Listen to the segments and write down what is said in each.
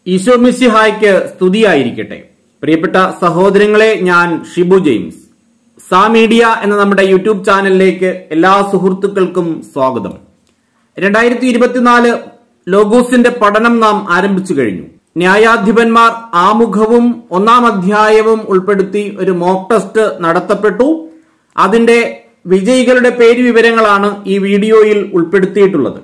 ഈശോ മിശിഹായ്ക്ക് സ്തുതിയായിരിക്കട്ടെ പ്രിയപ്പെട്ട സഹോദരങ്ങളെ ഞാൻ ഷിബു ജെയിംസ് സാ മീഡിയ എന്ന നമ്മുടെ യൂട്യൂബ് ചാനലിലേക്ക് എല്ലാ സുഹൃത്തുക്കൾക്കും സ്വാഗതം രണ്ടായിരത്തി ഇരുപത്തിനാല് ലോഗോസിന്റെ പഠനം നാം ആരംഭിച്ചു കഴിഞ്ഞു ന്യായാധിപന്മാർ ആമുഖവും ഒന്നാം അധ്യായവും ഉൾപ്പെടുത്തി ഒരു മോക്ക് ടെസ്റ്റ് നടത്തപ്പെട്ടു അതിന്റെ വിജയികളുടെ പേര് വിവരങ്ങളാണ് ഈ വീഡിയോയിൽ ഉൾപ്പെടുത്തിയിട്ടുള്ളത്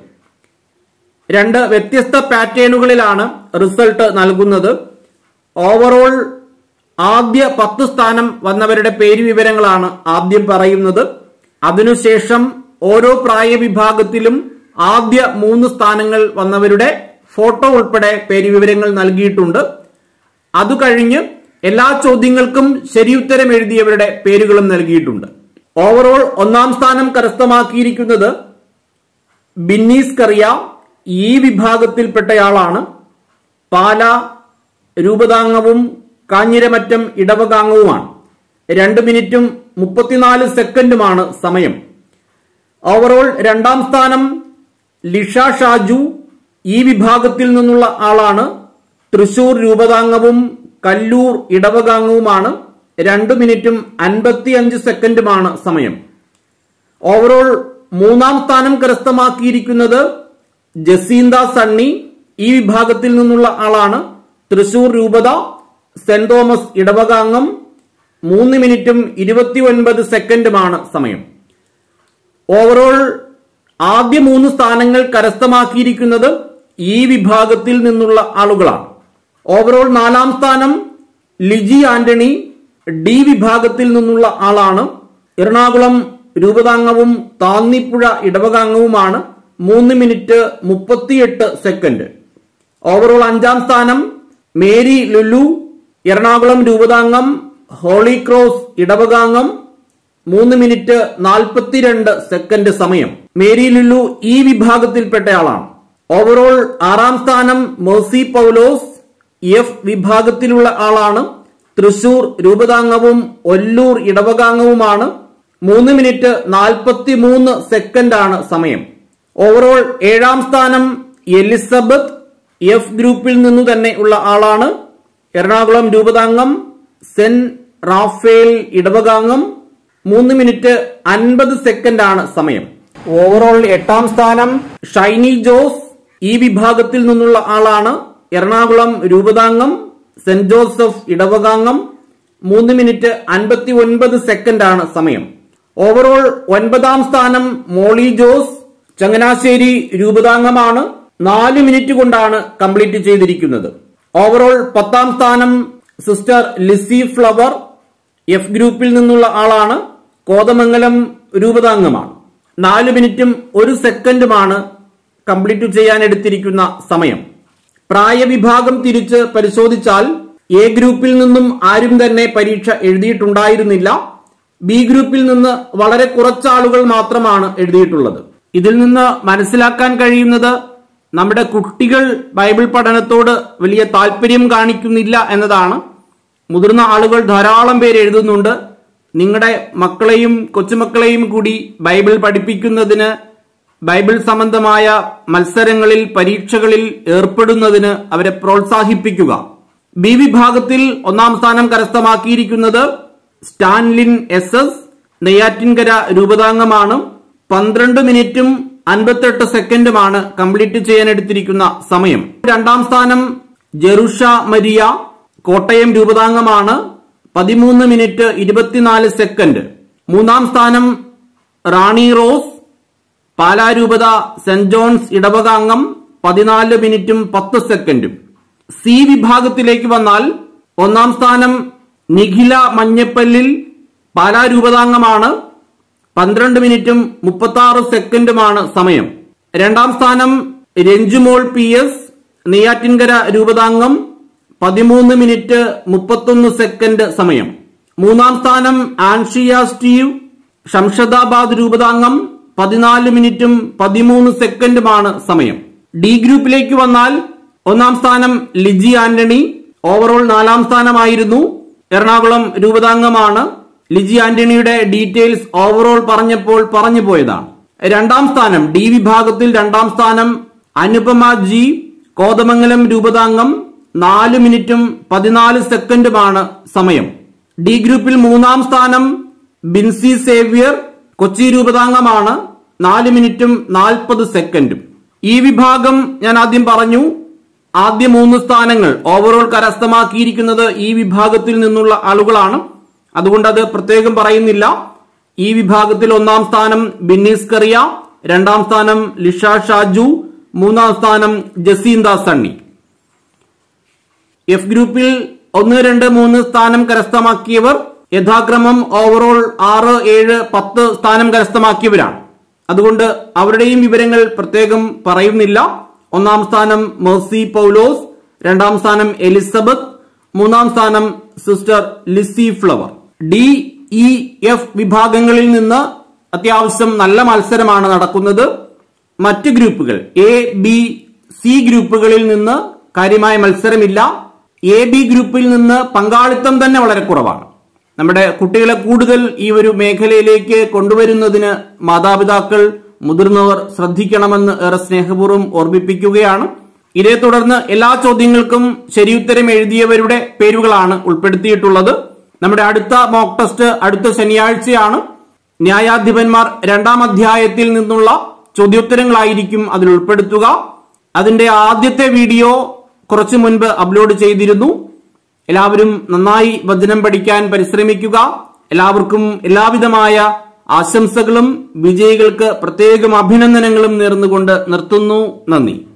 രണ്ട് വ്യത്യസ്ത പാറ്റേണുകളിലാണ് റിസൾട്ട് നൽകുന്നത് ഓവറോൾ ആദ്യ പത്ത് സ്ഥാനം വന്നവരുടെ പേര് വിവരങ്ങളാണ് ആദ്യം പറയുന്നത് അതിനുശേഷം ഓരോ പ്രായ വിഭാഗത്തിലും ആദ്യ മൂന്ന് സ്ഥാനങ്ങൾ വന്നവരുടെ ഫോട്ടോ ഉൾപ്പെടെ പേര് വിവരങ്ങൾ നൽകിയിട്ടുണ്ട് അത് കഴിഞ്ഞ് എല്ലാ ചോദ്യങ്ങൾക്കും ശരിയുത്തരം എഴുതിയവരുടെ പേരുകളും നൽകിയിട്ടുണ്ട് ഓവറോൾ ഒന്നാം സ്ഥാനം കരസ്ഥമാക്കിയിരിക്കുന്നത് ബിന്നീസ് കറിയ ഈ വിഭാഗത്തിൽപ്പെട്ടയാളാണ് പാല രൂപതാംഗവും കാഞ്ഞിരമറ്റം ഇടവകാംഗവുമാണ് രണ്ട് മിനിറ്റും മുപ്പത്തിനാല് സെക്കൻഡുമാണ് സമയം ഓവറോൾ രണ്ടാം സ്ഥാനം ലിഷ ഷാജു ഈ വിഭാഗത്തിൽ നിന്നുള്ള ആളാണ് തൃശൂർ രൂപതാംഗവും കല്ലൂർ ഇടവകാംഗവുമാണ് രണ്ട് മിനിറ്റും അൻപത്തിയഞ്ച് സെക്കൻഡുമാണ് സമയം ഓവറോൾ മൂന്നാം സ്ഥാനം കരസ്ഥമാക്കിയിരിക്കുന്നത് ജസീന്ത സണ്ണി ഈ വിഭാഗത്തിൽ നിന്നുള്ള ആളാണ് തൃശൂർ രൂപത സെന്റ് തോമസ് ഇടവകാംഗം മൂന്ന് മിനിറ്റും ഇരുപത്തി ഒൻപത് സെക്കൻഡുമാണ് സമയം ഓവറോൾ ആദ്യ മൂന്ന് സ്ഥാനങ്ങൾ കരസ്ഥമാക്കിയിരിക്കുന്നത് ഈ വിഭാഗത്തിൽ നിന്നുള്ള ആളുകളാണ് ഓവറോൾ നാലാം സ്ഥാനം ലിജി ആന്റണി ഡി വിഭാഗത്തിൽ നിന്നുള്ള ആളാണ് എറണാകുളം രൂപതാംഗവും താന്നിപ്പുഴ ഇടവകാംഗവുമാണ് മൂന്ന് മിനിറ്റ് മുപ്പത്തിയെട്ട് സെക്കൻഡ് ഓവറോൾ അഞ്ചാം സ്ഥാനം മേരി ലുലു എറണാകുളം രൂപതാംഗം ഹോളി ക്രോസ് ഇടവകാംഗം മൂന്ന് മിനിറ്റ് നാൽപ്പത്തിരണ്ട് സെക്കൻഡ് സമയം മേരി ലുലു ഈ വിഭാഗത്തിൽപ്പെട്ടയാളാണ് ഓവറോൾ ആറാം സ്ഥാനം മേഴ്സി പൗലോസ് എഫ് വിഭാഗത്തിലുള്ള ആളാണ് തൃശൂർ രൂപതാംഗവും ഒല്ലൂർ ഇടവകാംഗവുമാണ് മൂന്ന് മിനിറ്റ് നാൽപ്പത്തി മൂന്ന് സെക്കൻഡാണ് സമയം ഓവറോൾ ഏഴാം സ്ഥാനം എലിസബത്ത് എഫ് ഗ്രൂപ്പിൽ നിന്നു തന്നെ ഉള്ള ആളാണ് എറണാകുളം രൂപതാംഗം സെന്റ് റാഫേൽ ഇടവകാംഗം മൂന്ന് മിനിറ്റ് അൻപത് സെക്കൻഡാണ് സമയം ഓവറോൾ എട്ടാം സ്ഥാനം ഷൈനി ജോസ് ഈ വിഭാഗത്തിൽ നിന്നുള്ള ആളാണ് എറണാകുളം രൂപതാംഗം സെന്റ് ജോസഫ് ഇടവകാംഗം മൂന്ന് മിനിറ്റ് അൻപത്തി ഒൻപത് സെക്കൻഡാണ് സമയം ഓവറോൾ ഒൻപതാം സ്ഥാനം മോളി ജോസ് ചങ്ങനാശ്ശേരി രൂപതാംഗമാണ് നാല് മിനിറ്റ് കൊണ്ടാണ് കംപ്ലീറ്റ് ചെയ്തിരിക്കുന്നത് ഓവറോൾ പത്താം സ്ഥാനം സിസ്റ്റർ ലിസി ഫ്ലവർ എഫ് ഗ്രൂപ്പിൽ നിന്നുള്ള ആളാണ് കോതമംഗലം രൂപതാംഗമാണ് നാല് മിനിറ്റും ഒരു സെക്കൻഡുമാണ് കംപ്ലീറ്റ് ചെയ്യാൻ എടുത്തിരിക്കുന്ന സമയം പ്രായവിഭാഗം തിരിച്ച് പരിശോധിച്ചാൽ എ ഗ്രൂപ്പിൽ നിന്നും ആരും തന്നെ പരീക്ഷ എഴുതിയിട്ടുണ്ടായിരുന്നില്ല ബി ഗ്രൂപ്പിൽ നിന്ന് വളരെ കുറച്ചാളുകൾ മാത്രമാണ് എഴുതിയിട്ടുള്ളത് ഇതിൽ നിന്ന് മനസ്സിലാക്കാൻ കഴിയുന്നത് നമ്മുടെ കുട്ടികൾ ബൈബിൾ പഠനത്തോട് വലിയ താല്പര്യം കാണിക്കുന്നില്ല എന്നതാണ് മുതിർന്ന ആളുകൾ ധാരാളം പേര് എഴുതുന്നുണ്ട് നിങ്ങളുടെ മക്കളെയും കൊച്ചുമക്കളെയും കൂടി ബൈബിൾ പഠിപ്പിക്കുന്നതിന് ബൈബിൾ സംബന്ധമായ മത്സരങ്ങളിൽ പരീക്ഷകളിൽ ഏർപ്പെടുന്നതിന് അവരെ പ്രോത്സാഹിപ്പിക്കുക ബി വിഭാഗത്തിൽ ഒന്നാം സ്ഥാനം കരസ്ഥമാക്കിയിരിക്കുന്നത് സ്റ്റാൻലിൻ എസ് എസ് നെയ്യാറ്റിൻകര രൂപതാംഗമാണ് പന്ത്രണ്ട് മിനിറ്റും അൻപത്തെട്ട് സെക്കൻഡുമാണ് കംപ്ലീറ്റ് ചെയ്യാൻ എടുത്തിരിക്കുന്ന സമയം രണ്ടാം സ്ഥാനം ജെറുഷ മരിയ കോട്ടയം രൂപതാംഗമാണ് പതിമൂന്ന് മിനിറ്റ് ഇരുപത്തിനാല് സെക്കൻഡ് മൂന്നാം സ്ഥാനം റാണി റോസ് പാലാരൂപത സെന്റ് ജോൺസ് ഇടവകാംഗം പതിനാല് മിനിറ്റും പത്ത് സെക്കൻഡും സി വിഭാഗത്തിലേക്ക് വന്നാൽ ഒന്നാം സ്ഥാനം നിഖില മഞ്ഞപ്പല്ലിൽ പാലാരൂപതാംഗമാണ് പന്ത്രണ്ട് മിനിറ്റും മുപ്പത്തി ആറ് സെക്കൻഡുമാണ് സമയം രണ്ടാം സ്ഥാനം രഞ്ജുമോൾ പി എസ് നെയ്യാറ്റിൻകര രൂപതാംഗം പതിമൂന്ന് മിനിറ്റ് മുപ്പത്തൊന്ന് സെക്കൻഡ് സമയം മൂന്നാം സ്ഥാനം ആൻഷിയ സ്റ്റീവ് ഷംഷദാബാദ് രൂപതാംഗം പതിനാല് മിനിറ്റും പതിമൂന്ന് സെക്കൻഡുമാണ് സമയം ഡി ഗ്രൂപ്പിലേക്ക് വന്നാൽ ഒന്നാം സ്ഥാനം ലിജി ആന്റണി ഓവറോൾ നാലാം സ്ഥാനമായിരുന്നു എറണാകുളം രൂപതാംഗമാണ് ലിജി ആന്റണിയുടെ ഡീറ്റെയിൽസ് ഓവറോൾ പറഞ്ഞപ്പോൾ പറഞ്ഞു പോയതാണ് രണ്ടാം സ്ഥാനം ഡി വിഭാഗത്തിൽ രണ്ടാം സ്ഥാനം അനുപമ ജി കോതമംഗലം രൂപതാംഗം നാല് മിനിറ്റും പതിനാല് സെക്കൻഡുമാണ് സമയം ഡി ഗ്രൂപ്പിൽ മൂന്നാം സ്ഥാനം ബിൻസി സേവ്യർ കൊച്ചി രൂപതാംഗമാണ് നാല് മിനിറ്റും നാൽപ്പത് സെക്കൻഡും ഈ വിഭാഗം ഞാൻ ആദ്യം പറഞ്ഞു ആദ്യ മൂന്ന് സ്ഥാനങ്ങൾ ഓവറോൾ കരസ്ഥമാക്കിയിരിക്കുന്നത് ഈ വിഭാഗത്തിൽ നിന്നുള്ള ആളുകളാണ് അതുകൊണ്ട് അത് പ്രത്യേകം പറയുന്നില്ല ഈ വിഭാഗത്തിൽ ഒന്നാം സ്ഥാനം ബിന്നീസ് കറിയ രണ്ടാം സ്ഥാനം ലിഷ ഷാജു മൂന്നാം സ്ഥാനം ജസീന്ത സണ്ണി എഫ് ഗ്രൂപ്പിൽ ഒന്ന് രണ്ട് മൂന്ന് സ്ഥാനം കരസ്ഥമാക്കിയവർ യഥാക്രമം ഓവറോൾ ആറ് ഏഴ് പത്ത് സ്ഥാനം കരസ്ഥമാക്കിയവരാണ് അതുകൊണ്ട് അവരുടെയും വിവരങ്ങൾ പ്രത്യേകം പറയുന്നില്ല ഒന്നാം സ്ഥാനം മേഴ്സി പൗലോസ് രണ്ടാം സ്ഥാനം എലിസബത്ത് മൂന്നാം സ്ഥാനം sister Lissy Flower D E F വിഭാഗങ്ങളിൽ നിന്ന് അത്യാവശ്യം നല്ല മത്സരമാണ് നടക്കുന്നത് മറ്റ് ഗ്രൂപ്പുകൾ എ ബി സി ഗ്രൂപ്പുകളിൽ നിന്ന് കാര്യമായ മത്സരമില്ല എ ബി ഗ്രൂപ്പിൽ നിന്ന് പങ്കാളിത്തം തന്നെ വളരെ കുറവാണ് നമ്മുടെ കുട്ടികളെ കൂടുതൽ ഈ ഒരു മേഖലയിലേക്ക് കൊണ്ടുവരുന്നതിന് മാതാപിതാക്കൾ മുതിർന്നവർ ശ്രദ്ധിക്കണമെന്ന് ഏറെ സ്നേഹപൂർവ്വം ഓർമ്മിപ്പിക്കുകയാണ് ഇതേ തുടർന്ന് എല്ലാ ചോദ്യങ്ങൾക്കും ശരിയുത്തരം എഴുതിയവരുടെ പേരുകളാണ് ഉൾപ്പെടുത്തിയിട്ടുള്ളത് നമ്മുടെ അടുത്ത മോക്ക് ടെസ്റ്റ് അടുത്ത ശനിയാഴ്ചയാണ് ന്യായാധിപന്മാർ രണ്ടാം അധ്യായത്തിൽ നിന്നുള്ള ചോദ്യോത്തരങ്ങളായിരിക്കും അതിൽ ഉൾപ്പെടുത്തുക അതിന്റെ ആദ്യത്തെ വീഡിയോ കുറച്ചു മുൻപ് അപ്ലോഡ് ചെയ്തിരുന്നു എല്ലാവരും നന്നായി വചനം പഠിക്കാൻ പരിശ്രമിക്കുക എല്ലാവർക്കും എല്ലാവിധമായ ആശംസകളും വിജയികൾക്ക് പ്രത്യേകം അഭിനന്ദനങ്ങളും നേർന്നുകൊണ്ട് നിർത്തുന്നു നന്ദി